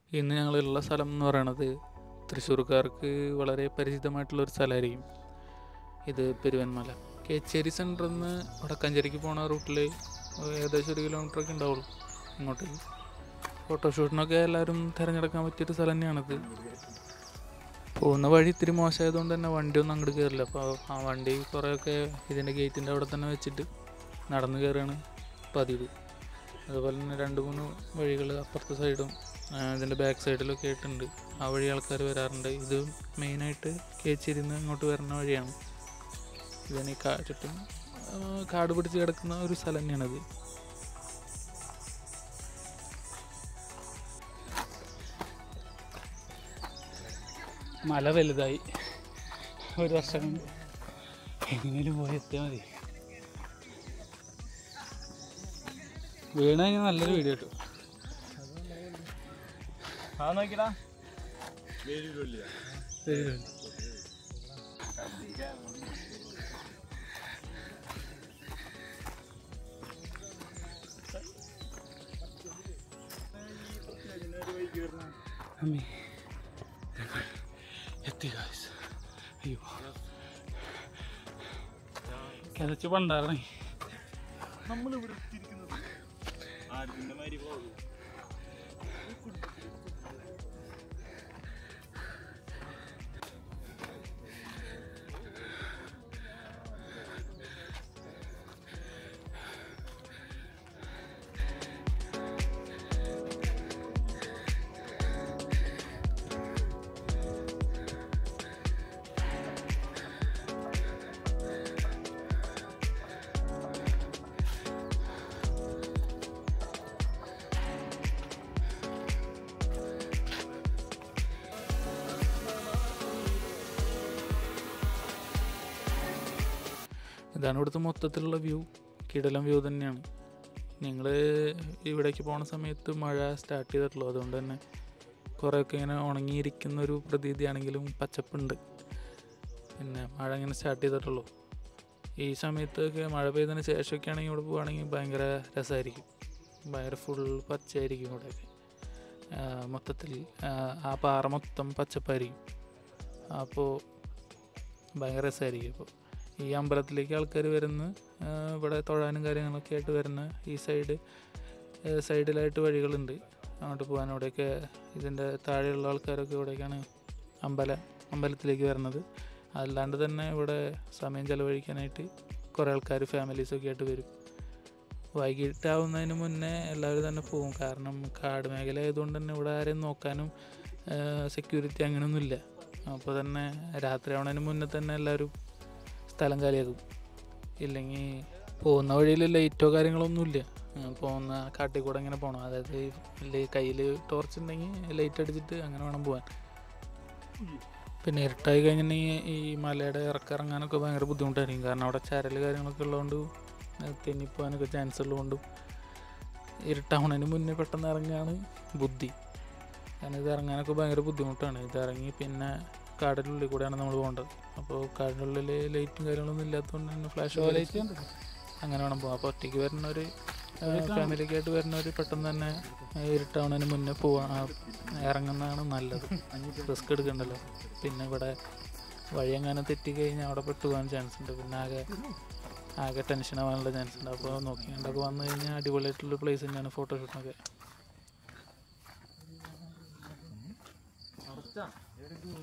ഇന്ന് ഞങ്ങളുള്ള സ്ഥലം എന്ന് പറയണത് തൃശ്ശൂർക്കാർക്ക് വളരെ പരിചിതമായിട്ടുള്ള ഒരു സ്ഥലമായിരിക്കും ഇത് പെരുവന്മല കേച്ചേരി സെൻറ്ററിൽ നിന്ന് വടക്കാഞ്ചേരിക്ക് പോണ റൂട്ടിൽ ഏകദേശം ഒരു കിലോമീറ്റർ ഒക്കെ ഉണ്ടാവുള്ളൂ ഇങ്ങോട്ടേക്ക് ഫോട്ടോഷൂട്ടിനൊക്കെ എല്ലാവരും തിരഞ്ഞെടുക്കാൻ പറ്റിയൊരു സ്ഥലം തന്നെയാണിത് പോകുന്ന വഴി ഇത്തിരി മോശമായതുകൊണ്ട് തന്നെ വണ്ടിയൊന്നും അങ്ങോട്ട് കയറില്ല അപ്പോൾ ആ വണ്ടി കുറേയൊക്കെ ഇതിൻ്റെ ഗേറ്റിൻ്റെ അവിടെ തന്നെ വെച്ചിട്ട് നടന്നു കയറുകയാണ് പതിവ് അതുപോലെ തന്നെ രണ്ട് മൂന്ന് വഴികൾ അപ്പുറത്തെ സൈഡും ആ, ഇതിൻ്റെ ബാക്ക് സൈഡിലൊക്കെ ആയിട്ടുണ്ട് ആ വഴി ആൾക്കാർ വരാറുണ്ട് ഇത് മെയിനായിട്ട് കേച്ചിരുന്ന് ഇങ്ങോട്ട് വരുന്ന വഴിയാണ് ഇതിന് ഈ കാ ചുറ്റും ആ, കാട് പിടിച്ച് കിടക്കുന്ന ഒരു സ്ഥലം തന്നെയാണിത് മല വലുതായി ഒരു വർഷം കൊണ്ട് എങ്ങനെയും പോയി എത്തിയാൽ മതി വീണ് കഴിഞ്ഞാൽ നല്ലൊരു വീഡിയോ കിട്ടും ആ നോക്കിടാ ശരി. അമ്മേ. എത്തി guys. അയ്യോ കിതച്ച് പണ്ടാറണേ നമ്മൾ ഇവിടെ എത്തിയിരിക്കുന്നത് ആടിന്റെ മാതിരി പോകും ഇതാണ് ഇവിടുത്തെ മൊത്തത്തിലുള്ള വ്യൂ കിടലം വ്യൂ തന്നെയാണ് നിങ്ങൾ ഇവിടേക്ക് പോണ സമയത്ത് മഴ സ്റ്റാർട്ട് ചെയ്തിട്ടുള്ളൂ അതുകൊണ്ട് തന്നെ കുറേയൊക്കെ ഇങ്ങനെ ഉണങ്ങിയിരിക്കുന്ന ഒരു പ്രതീതിയാണെങ്കിലും പച്ചപ്പുണ്ട് പിന്നെ മഴ ഇങ്ങനെ സ്റ്റാർട്ട് ചെയ്തിട്ടുള്ളൂ ഈ സമയത്തൊക്കെ മഴ പെയ്തതിന് ശേഷമൊക്കെ ആണെങ്കിൽ ഇവിടെ പോവുകയാണെങ്കിൽ ഭയങ്കര രസമായിരിക്കും ഭയങ്കര ഫുൾ പച്ചയായിരിക്കും ഇവിടെയൊക്കെ ആ, മൊത്തത്തിൽ ആ, ആ പാറ മൊത്തം പച്ചപ്പായിരിക്കും അപ്പോൾ ഭയങ്കര രസമായിരിക്കും അപ്പോൾ ഈ അമ്പലത്തിലേക്ക് ആൾക്കാർ വരുന്ന ആ, ഇവിടെ തൊഴാനും കാര്യങ്ങളൊക്കെ ആയിട്ട് വരുന്ന ഈ സൈഡ് ആ, സൈഡിലായിട്ട് വഴികളുണ്ട് അങ്ങോട്ട് പോകാൻ ഇവിടെയൊക്കെ ഇതിൻ്റെ താഴെയുള്ള ആൾക്കാരൊക്കെ ഇവിടേക്കാണ് അമ്പല അമ്പലത്തിലേക്ക് വരുന്നത് അല്ലാണ്ട് തന്നെ ഇവിടെ സമയം ചെലവഴിക്കാനായിട്ട് കുറേ ആൾക്കാർ ഫാമിലീസൊക്കെ ആയിട്ട് വരും വൈകിട്ടാവുന്നതിന് മുന്നേ എല്ലാവരും തന്നെ പോകും കാരണം കാട് മേഖല ആയതുകൊണ്ട് തന്നെ ഇവിടെ ആരെയും നോക്കാനും സെക്യൂരിറ്റി അങ്ങനെയൊന്നുമില്ല അപ്പോൾ തന്നെ രാത്രി ആവണതിന് മുന്നേ തന്നെ എല്ലാവരും സ്ഥലം കാലിയാക്കും ഇല്ലെങ്കിൽ പോകുന്ന വഴിയിൽ ലൈറ്റോ കാര്യങ്ങളൊന്നുമില്ല ആ, പോകുന്ന കാട്ടിൽ കൂടെ ഇങ്ങനെ പോകണം അതായത് കയ്യിൽ ടോർച്ച് ഉണ്ടെങ്കിൽ ലൈറ്റ് അടിച്ചിട്ട് അങ്ങനെ വേണം പോകാൻ പിന്നെ ഇരുട്ടായി കഴിഞ്ഞിട്ടുണ്ടെങ്കിൽ ഈ മലയുടെ ഇറക്കിറങ്ങാനൊക്കെ ഭയങ്കര ബുദ്ധിമുട്ടായിരിക്കും കാരണം അവിടെ ചരൽ കാര്യങ്ങളൊക്കെ ഉള്ളതുകൊണ്ട് തെന്നിപ്പോകാനൊക്കെ ചാൻസ് ഉള്ളതുകൊണ്ടും ഇരുട്ടാവണതിന് മുന്നേ പെട്ടെന്ന് ഇറങ്ങാണ് ബുദ്ധി കാരണം ഇത് ഇറങ്ങാനൊക്കെ ഭയങ്കര ബുദ്ധിമുട്ടാണ് ഇത് ഇറങ്ങി പിന്നെ കാടിൻ്റെ ഉള്ളിൽ കൂടെയാണ് നമ്മൾ പോകേണ്ടത് അപ്പോൾ കാടിൻ്റെ ഉള്ളിൽ ലൈറ്റും കാര്യങ്ങളൊന്നും ഇല്ലാത്തതുകൊണ്ട് തന്നെ ഫ്ലാഷ് ലൈറ്റ് അങ്ങനെ വേണം പോകാം അപ്പോൾ ഒറ്റയ്ക്ക് വരുന്നവർ ഫാമിലിയൊക്കെ ആയിട്ട് വരുന്നവർ പെട്ടെന്ന് തന്നെ ഇരുട്ടാവണതിന് മുന്നേ പോവാ ആ, ഇറങ്ങുന്നതാണ് നല്ലത് റിസ്ക് എടുക്കണ്ടല്ലോ പിന്നെ ഇവിടെ വഴി എങ്ങനെ തെറ്റിക്കഴിഞ്ഞാൽ അവിടെ പെട്ടു പോകാൻ ചാൻസ് ഉണ്ട് പിന്നെ ആകെ ആകെ ടെൻഷൻ ആവാനുള്ള ചാൻസ് ഉണ്ട് അപ്പോൾ നോക്കി കണ്ടൊക്കെ വന്നു കഴിഞ്ഞാൽ അടിപൊളിയായിട്ടുള്ള പ്ലേസ് തന്നെയാണ് ഫോട്ടോഷൂട്ടിനൊക്കെ